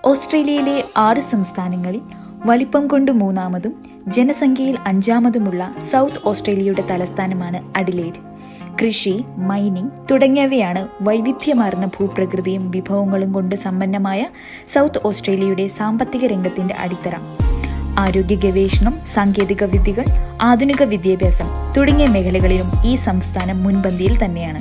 ഓസ്ട്രേലിയയിലെ ആറ് സംസ്ഥാനങ്ങളിൽ വലിപ്പം കൊണ്ട് മൂന്നാമതും ജനസംഖ്യയിൽ അഞ്ചാമതുമുള്ള സൗത്ത് ഓസ്ട്രേലിയയുടെ തലസ്ഥാനമാണ് അഡിലേഡ് കൃഷി മൈനിംഗ് തുടങ്ങിയവയാണ് വൈവിധ്യമാർന്ന ഭൂപ്രകൃതിയും വിഭവങ്ങളും കൊണ്ട് സമ്പന്നമായ സൗത്ത് ഓസ്ട്രേലിയയുടെ സാമ്പത്തിക രംഗത്തിന്റെ അടിത്തറ ആരോഗ്യ ഗവേഷണം സാങ്കേതിക വിദ്യകൾ ആധുനിക വിദ്യാഭ്യാസം തുടങ്ങിയ മേഖലകളിലും ഈ സംസ്ഥാനം മുൻപന്തിയിൽ തന്നെയാണ്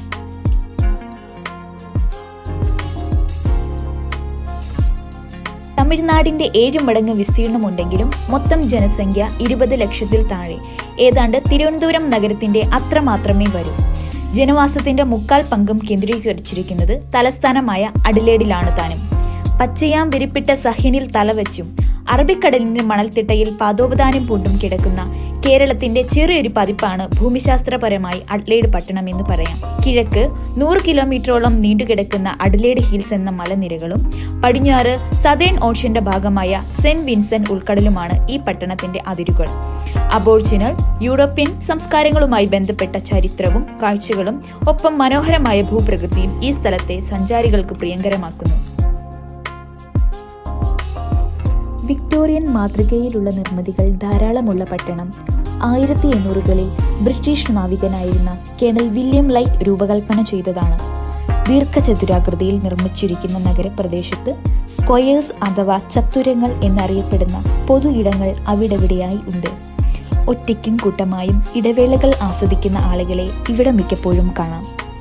തമിഴ്നാടിന്റെ ഏഴ് മടങ്ങ് വിസ്തീർണമുണ്ടെങ്കിലും മൊത്തം ജനസംഖ്യ ഇരുപത് ലക്ഷത്തിൽ താഴെ ഏതാണ്ട് തിരുവനന്തപുരം നഗരത്തിന്റെ അത്ര മാത്രമേ വരൂ ജനവാസത്തിന്റെ മുക്കാൽ പങ്കും കേന്ദ്രീകരിച്ചിരിക്കുന്നത് തലസ്ഥാനമായ അഡിലേഡിലാണ് താനും പച്ചയാം വിരിപ്പിട്ട സഹ്യനിൽ തലവച്ചും അറബിക്കടലിന്റെ മണൽത്തിട്ടയിൽ പാദോപദാനം പൂണ്ടും കിടക്കുന്ന കേരളത്തിന്റെ ചെറിയൊരു പതിപ്പാണ് ഭൂമിശാസ്ത്രപരമായി അഡ്ലേഡ് പട്ടണം എന്ന് പറയാം കിഴക്ക് നൂറ് കിലോമീറ്ററോളം നീണ്ടുകിടക്കുന്ന അഡ്ലേഡ് ഹിൽസ് എന്ന മലനിരകളും പടിഞ്ഞാറ് സതേൺ ഓഷ്യന്റെ ഭാഗമായ സെന്റ് വിൻസെന്റ് ഉൾക്കടലുമാണ് ഈ പട്ടണത്തിന്റെ അതിരുകൾ അബോർജിനൽ യൂറോപ്യൻ സംസ്കാരങ്ങളുമായി ബന്ധപ്പെട്ട ചരിത്രവും കാഴ്ചകളും ഒപ്പം മനോഹരമായ ഭൂപ്രകൃതിയും ഈ സ്ഥലത്തെ സഞ്ചാരികൾക്ക് പ്രിയങ്കരമാക്കുന്നു വിക്ടോറിയൻ മാതൃകയിലുള്ള നിർമ്മിതികൾ ധാരാളമുള്ള പട്ടണം ആയിരത്തി എണ്ണൂറുകളിൽ ബ്രിട്ടീഷ് നാവികനായിരുന്ന കേണൽ വില്യം ലൈറ്റ് രൂപകൽപ്പന ചെയ്തതാണ് ദീർഘചതുരാകൃതിയിൽ നിർമ്മിച്ചിരിക്കുന്ന നഗരപ്രദേശത്ത് സ്ക്വയേഴ്സ് അഥവാ ചത്തുരങ്ങൾ എന്നറിയപ്പെടുന്ന പൊതു ഇടങ്ങൾ അവിടെവിടെയായി ഉണ്ട് ഒറ്റയ്ക്കും കൂട്ടമായും ഇടവേളകൾ ആസ്വദിക്കുന്ന ആളുകളെ ഇവിടെ മിക്കപ്പോഴും കാണാം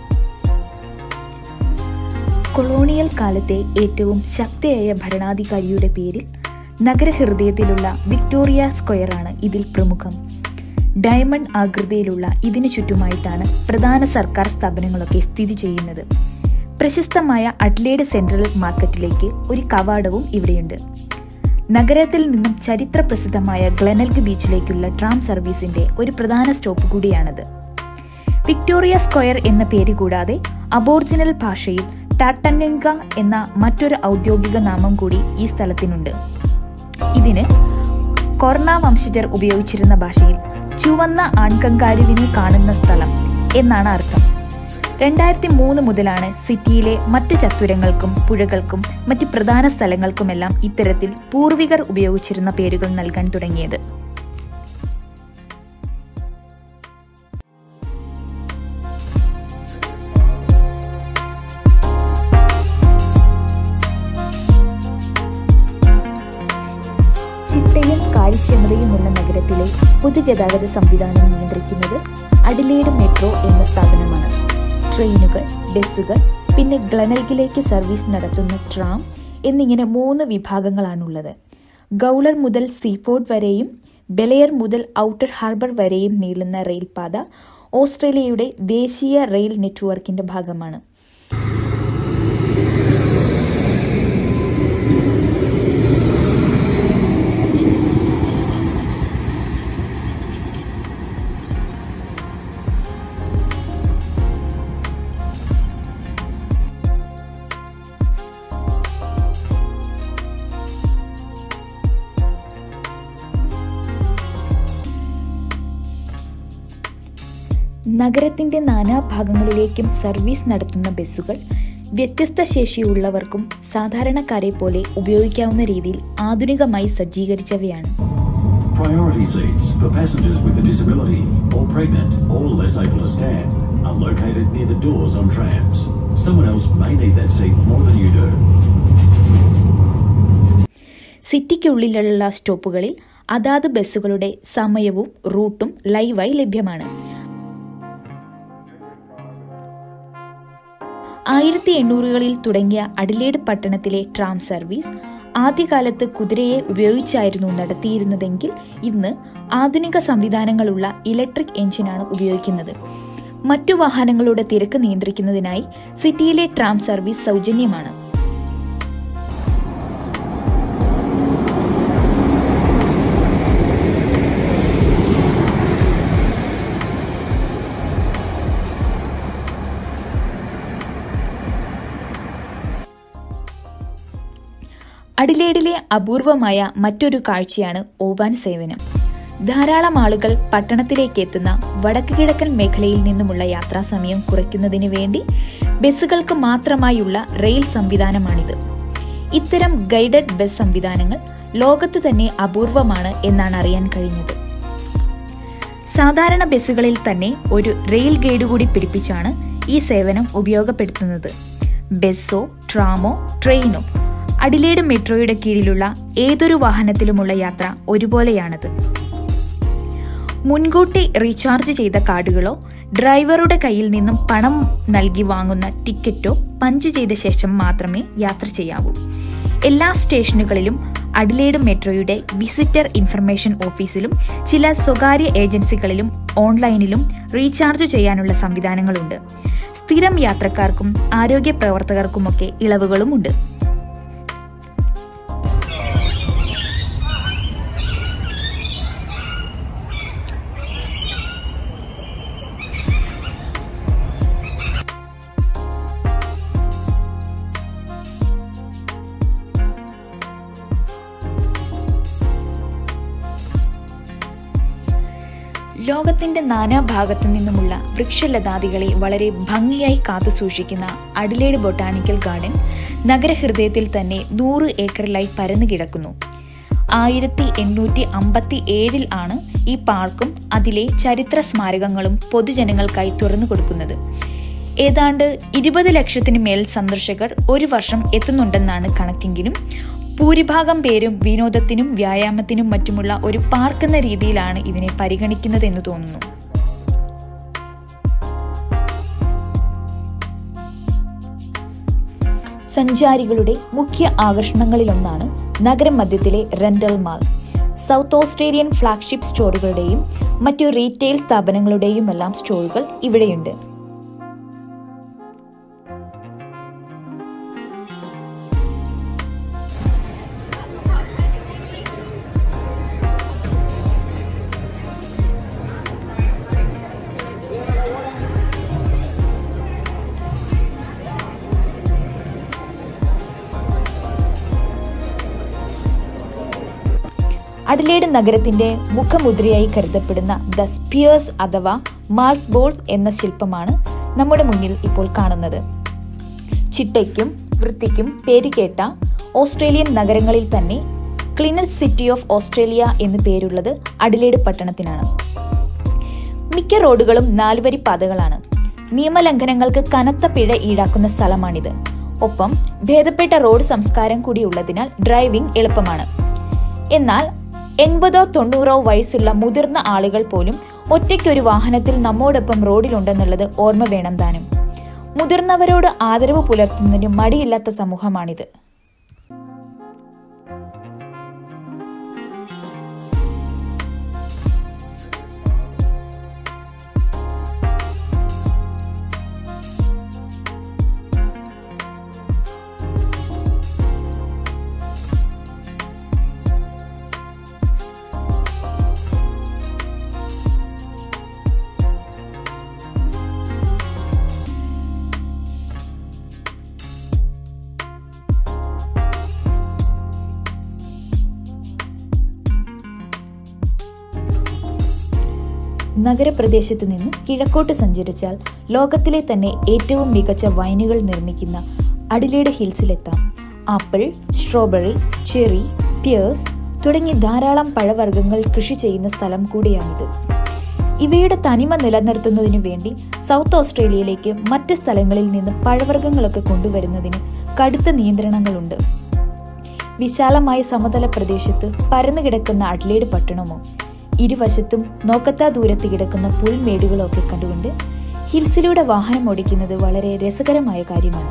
കൊളോണിയൽ കാലത്തെ ഏറ്റവും ശക്തിയായ ഭരണാധികാരിയുടെ പേരിൽ നഗരഹൃദയത്തിലുള്ള വിക്ടോറിയ സ്ക്വയറാണ് ഇതിൽ പ്രമുഖം ഡയമണ്ട് ആകൃതിയിലുള്ള ഇതിനു ചുറ്റുമായിട്ടാണ് പ്രധാന സർക്കാർ സ്ഥാപനങ്ങളൊക്കെ സ്ഥിതി ചെയ്യുന്നത് പ്രശസ്തമായ അഡ്ലേഡ് സെൻട്രൽ മാർക്കറ്റിലേക്ക് ഒരു കവാടവും ഇവിടെയുണ്ട് നഗരത്തിൽ നിന്നും ചരിത്ര പ്രസിദ്ധമായ ഗ്ലെനൽഗ് ബീച്ചിലേക്കുള്ള ട്രാം സർവീസിന്റെ ഒരു പ്രധാന സ്റ്റോപ്പ് കൂടിയാണത് വിക്ടോറിയ സ്ക്വയർ എന്ന പേര് കൂടാതെ അബോർജിനൽ ഭാഷയിൽ ടാട്ടൻഗ എന്ന മറ്റൊരു ഔദ്യോഗിക നാമം കൂടി ഈ സ്ഥലത്തിനുണ്ട് ഇതിന് കൊർണ വംശജർ ഉപയോഗിച്ചിരുന്ന ഭാഷയിൽ ചുവന്ന ആൺകങ്കാരുവിനെ കാണുന്ന സ്ഥലം എന്നാണ് അർത്ഥം രണ്ടായിരത്തി മൂന്ന് മുതലാണ് സിറ്റിയിലെ മറ്റു ചത്തുരങ്ങൾക്കും പുഴകൾക്കും മറ്റു പ്രധാന സ്ഥലങ്ങൾക്കുമെല്ലാം ഇത്തരത്തിൽ പൂർവികർ ഉപയോഗിച്ചിരുന്ന പേരുകൾ നൽകാൻ തുടങ്ങിയത് ചിട്ടയും കാര്യക്ഷമതയുമുള്ള നഗരത്തിലെ പൊതുഗതാഗത സംവിധാനം നിയന്ത്രിക്കുന്നത് അഡിലേഡ് മെട്രോ എന്ന സ്ഥാപനമാണ് ട്രെയിനുകൾ ബസ്സുകൾ പിന്നെ ഗ്ലനൽഗിലേക്ക് സർവീസ് നടത്തുന്ന ട്രാം എന്നിങ്ങനെ മൂന്ന് വിഭാഗങ്ങളാണുള്ളത് ഗൗളർ മുതൽ സീഫോർഡ് വരെയും ബെലയർ മുതൽ ഔട്ടർ ഹാർബർ വരെയും നീളുന്ന റെയിൽപാത ഓസ്ട്രേലിയയുടെ ദേശീയ റെയിൽ നെറ്റ്വർക്കിന്റെ ഭാഗമാണ് നഗരത്തിന്റെ നാനാഭാഗങ്ങളിലേക്കും സർവീസ് നടത്തുന്ന ബസ്സുകൾ വ്യത്യസ്ത ശേഷിയുള്ളവർക്കും സാധാരണക്കാരെ പോലെ ഉപയോഗിക്കാവുന്ന രീതിയിൽ ആധുനികമായി സജ്ജീകരിച്ചവയാണ് Priority seats for passengers with a disability or pregnant or less able to stand are located near the doors on trams. Someone else may need that seat more than you do. സിറ്റിക്കുള്ളിലുള്ള സ്റ്റോപ്പുകളിൽ അതാത് ബസ്സുകളുടെ സമയവും റൂട്ടും ലൈവായി ലഭ്യമാണ് ആയിരത്തി എണ്ണൂറുകളിൽ തുടങ്ങിയ Adelaide പട്ടണത്തിലെ tram service ആദ്യകാലത്ത് കുതിരയെ ഉപയോഗിച്ചായിരുന്നു നടത്തിയിരുന്നതെങ്കിൽ ഇന്ന് ആധുനിക സംവിധാനങ്ങളുള്ള ഇലക്ട്രിക് എഞ്ചിനാണ് ഉപയോഗിക്കുന്നത് മറ്റു വാഹനങ്ങളുടെ തിരക്ക് നിയന്ത്രിക്കുന്നതിനായി സിറ്റിയിലെ ട്രാം സർവീസ് സൗജന്യമാണ് അഡിലേഡിലെ അപൂർവമായ മറ്റൊരു കാഴ്ചയാണ് ഓവാൻ സേവനം ധാരാളം ആളുകൾ പട്ടണത്തിലേക്ക് എത്തുന്ന വടക്ക് കിഴക്കൻ മേഖലയിൽ നിന്നുമുള്ള യാത്രാസമയം കുറയ്ക്കുന്നതിന് വേണ്ടി ബസ്സുകൾക്ക് മാത്രമായുള്ള റെയിൽ സംവിധാനമാണിത് ഇത്തരം ഗൈഡഡ് ബസ് സംവിധാനങ്ങൾ ലോകത്ത് തന്നെ അപൂർവമാണ് എന്നാണ് അറിയാൻ കഴിഞ്ഞത് സാധാരണ ബസ്സുകളിൽ തന്നെ ഒരു റെയിൽ ഗൈഡ് കൂടി പിടിപ്പിച്ചാണ് ഈ സേവനം ഉപയോഗപ്പെടുത്തുന്നത് ബസ്സോ ട്രാമോ ട്രെയിനോ അഡിലേഡ് മെട്രോയുടെ കീഴിലുള്ള ഏതൊരു വാഹനത്തിലുമുള്ള യാത്ര ഒരുപോലെയാണത് മുൻകൂട്ടി റീചാർജ് ചെയ്ത കാർഡുകളോ ഡ്രൈവറുടെ കയ്യിൽ നിന്നും പണം നൽകി വാങ്ങുന്ന ടിക്കറ്റോ പഞ്ച് ചെയ്ത ശേഷം മാത്രമേ യാത്ര ചെയ്യാവൂ എല്ലാ സ്റ്റേഷനുകളിലും അഡിലേഡ് മെട്രോയുടെ വിസിറ്റർ ഇൻഫർമേഷൻ ഓഫീസിലും ചില സ്വകാര്യ ഏജൻസികളിലും ഓൺലൈനിലും റീചാർജ് ചെയ്യാനുള്ള സംവിധാനങ്ങളുണ്ട് സ്ഥിരം യാത്രക്കാർക്കും ആരോഗ്യ പ്രവർത്തകർക്കുമൊക്കെ ഇളവുകളുമുണ്ട് ലോകത്തിന്റെ നാനാഭാഗത്തു നിന്നുമുള്ള വൃക്ഷലതാദികളെ വളരെ ഭംഗിയായി കാത്തുസൂക്ഷിക്കുന്ന അഡിലേഡ് ബൊട്ടാണിക്കൽ ഗാർഡൻ നഗരഹൃദയത്തിൽ തന്നെ നൂറ് ഏക്കറിലായി പരന്നു കിടക്കുന്നു ആയിരത്തി എണ്ണൂറ്റി അമ്പത്തി ഏഴിൽ ആണ് ഈ പാർക്കും അതിലെ ചരിത്ര സ്മാരകങ്ങളും പൊതുജനങ്ങൾക്കായി തുറന്നു കൊടുക്കുന്നത് ഏതാണ്ട് ഇരുപത് ലക്ഷത്തിന് മേൽ സന്ദർശകർ ഒരു വർഷം എത്തുന്നുണ്ടെന്നാണ് കണക്കെങ്കിലും ഭൂരിഭാഗം പേരും വിനോദത്തിനും വ്യായാമത്തിനും മറ്റുമുള്ള ഒരു പാർക്ക് എന്ന രീതിയിലാണ് ഇതിനെ പരിഗണിക്കുന്നതെന്ന് തോന്നുന്നു സഞ്ചാരികളുടെ മുഖ്യ ആകർഷണങ്ങളിലൊന്നാണ് നഗരമധ്യത്തിലെ Rundle Mall South Australian flagship സ്റ്റോറുകളുടെയും മറ്റു റീറ്റെയിൽ സ്ഥാപനങ്ങളുടെയും എല്ലാം സ്റ്റോറുകൾ ഇവിടെയുണ്ട് അഡലേഡ് നഗരത്തിന്റെ മുഖമുദ്രയായി കരുതപ്പെടുന്ന ദ സ്പിയേഴ്സ് അഥവാ മാൾസ് ബോൾസ് എന്ന ശില്പമാണ് നമ്മുടെ മുന്നിൽ ഇപ്പോൾ കാണുന്നത് ചിട്ടയ്ക്കും വൃത്തിക്കും പേരുകേട്ട ഓസ്ട്രേലിയൻ നഗരങ്ങളിൽ തന്നെ ക്ലീനസ്റ്റ് സിറ്റി ഓഫ് ഓസ്ട്രേലിയ എന്ന് പേരുള്ളത് അഡിലേഡ് പട്ടണത്തിനാണ് മിക്ക റോഡുകളും നാലുവരി പാതകളാണ് നിയമലംഘനങ്ങൾക്ക് കനത്ത പിഴ ഈടാക്കുന്ന സ്ഥലമാണിത് ഒപ്പം ഭേദപ്പെട്ട റോഡ് സംസ്കാരം കൂടി ഉള്ളതിനാൽ ഡ്രൈവിംഗ് എളുപ്പമാണ് എന്നാൽ എൺപതോ തൊണ്ണൂറോ വയസ്സുള്ള മുതിർന്ന ആളുകൾ പോലും ഒറ്റയ്ക്കൊരു വാഹനത്തിൽ നമ്മോടൊപ്പം റോഡിലുണ്ടെന്നുള്ളത് ഓർമ്മ വേണം താനും മുതിർന്നവരോട് ആദരവ് പുലർത്തുന്നതിന് മടിയില്ലാത്ത സമൂഹമാണിത് നഗരപ്രദേശത്തു നിന്ന് കിഴക്കോട്ട് സഞ്ചരിച്ചാൽ ലോകത്തിലെ തന്നെ ഏറ്റവും മികച്ച വൈനുകൾ നിർമ്മിക്കുന്ന അഡിലേഡ് ഹിൽസിലെത്താം ആപ്പിൾ സ്ട്രോബെറി ചെറി പിയേഴ്സ് തുടങ്ങി ധാരാളം പഴവർഗ്ഗങ്ങൾ കൃഷി ചെയ്യുന്ന സ്ഥലം കൂടിയാണിത് ഇവയുടെ തനിമ നിലനിർത്തുന്നതിനു വേണ്ടി സൗത്ത് ഓസ്ട്രേലിയയിലേക്ക് മറ്റ് സ്ഥലങ്ങളിൽ നിന്ന് പഴവർഗ്ഗങ്ങളൊക്കെ കൊണ്ടുവരുന്നതിന് കടുത്ത നിയന്ത്രണങ്ങളുണ്ട് വിശാലമായ സമതല പ്രദേശത്ത് പരന്നു കിടക്കുന്ന അഡ്ലേഡ് പട്ടണമോ ഇരുവശത്തും നോക്കത്താ ദൂരത്ത് കിടക്കുന്ന പുൽമേടുകളൊക്കെ കണ്ടുകൊണ്ട് ഹിൽസിലൂടെ വാഹനം ഓടിക്കുന്നത് വളരെ രസകരമായ കാര്യമാണ്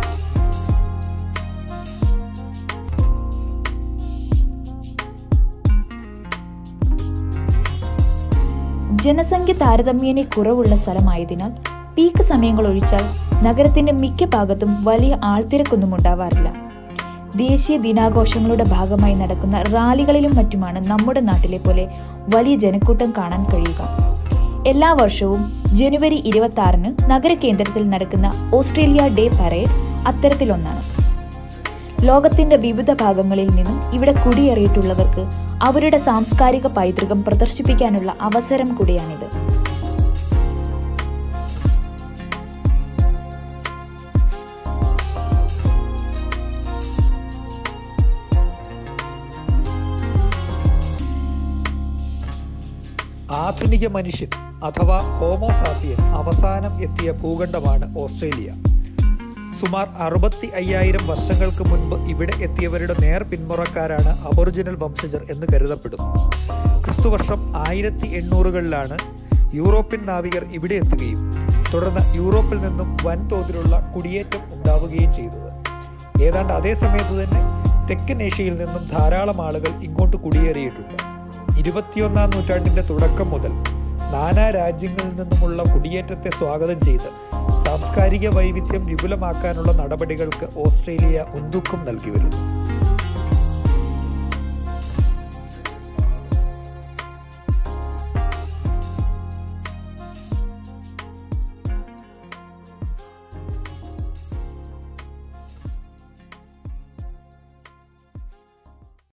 ജനസംഖ്യ താരതമ്യേന കുറവുള്ള സ്ഥലമായതിനാൽ പീക്ക് സമയങ്ങൾ ഒഴിച്ചാൽ നഗരത്തിന്റെ മിക്ക ഭാഗത്തും വലിയ ആൾത്തിരക്കൊന്നും ഉണ്ടാവാറില്ല ദേശീയ ദിനാഘോഷങ്ങളുടെ ഭാഗമായി നടക്കുന്ന റാലികളിലും മറ്റുമാണ് നമ്മുടെ നാട്ടിലെ പോലെ വലിയ ജനക്കൂട്ടം കാണാൻ കഴിയുക എല്ലാ വർഷവും ജനുവരി ഇരുപത്തി ആറിന് നഗരകേന്ദ്രത്തിൽ നടക്കുന്ന ഓസ്ട്രേലിയ ഡേ പരേഡ് അത്തരത്തിലൊന്നാണ് ലോകത്തിന്റെ വിവിധ ഭാഗങ്ങളിൽ നിന്നും ഇവിടെ കുടിയേറിയിട്ടുള്ളവർക്ക് അവരുടെ സാംസ്കാരിക പൈതൃകം പ്രദർശിപ്പിക്കാനുള്ള അവസരം കൂടിയാണിത് ആധുനിക മനുഷ്യൻ അഥവാ ഹോമോസാപ്പിയൻ അവസാനം എത്തിയ ഭൂഖണ്ഡമാണ് ഓസ്ട്രേലിയ സുമാർ അറുപത്തി അയ്യായിരം വർഷങ്ങൾക്ക് മുൻപ് ഇവിടെ എത്തിയവരുടെ നേർ പിന്മുറക്കാരാണ് അബോറിജിനൽ വംശജർ എന്ന് കരുതപ്പെടുന്നു ക്രിസ്തുവർഷം ആയിരത്തി എണ്ണൂറുകളിലാണ് യൂറോപ്യൻ നാവികർ ഇവിടെ എത്തുകയും തുടർന്ന് യൂറോപ്പിൽ നിന്നും വൻതോതിലുള്ള കുടിയേറ്റം ഉണ്ടാവുകയും ചെയ്തത് ഏതാണ്ട് അതേ സമയത്ത് തന്നെ തെക്കൻ ഏഷ്യയിൽ നിന്നും ധാരാളം ആളുകൾ ഇങ്ങോട്ട് കുടിയേറിയിട്ടുണ്ട് ഇരുപത്തിയൊന്നാം നൂറ്റാണ്ടിന്റെ തുടക്കം മുതൽ നാനാ രാജ്യങ്ങളിൽ നിന്നുമുള്ള കുടിയേറ്റത്തെ സ്വാഗതം ചെയ്ത് സാംസ്കാരിക വൈവിധ്യം വിപുലമാക്കാനുള്ള നടപടികൾക്ക് ഓസ്ട്രേലിയ മുൻതൂക്കം നൽകി വരുന്നു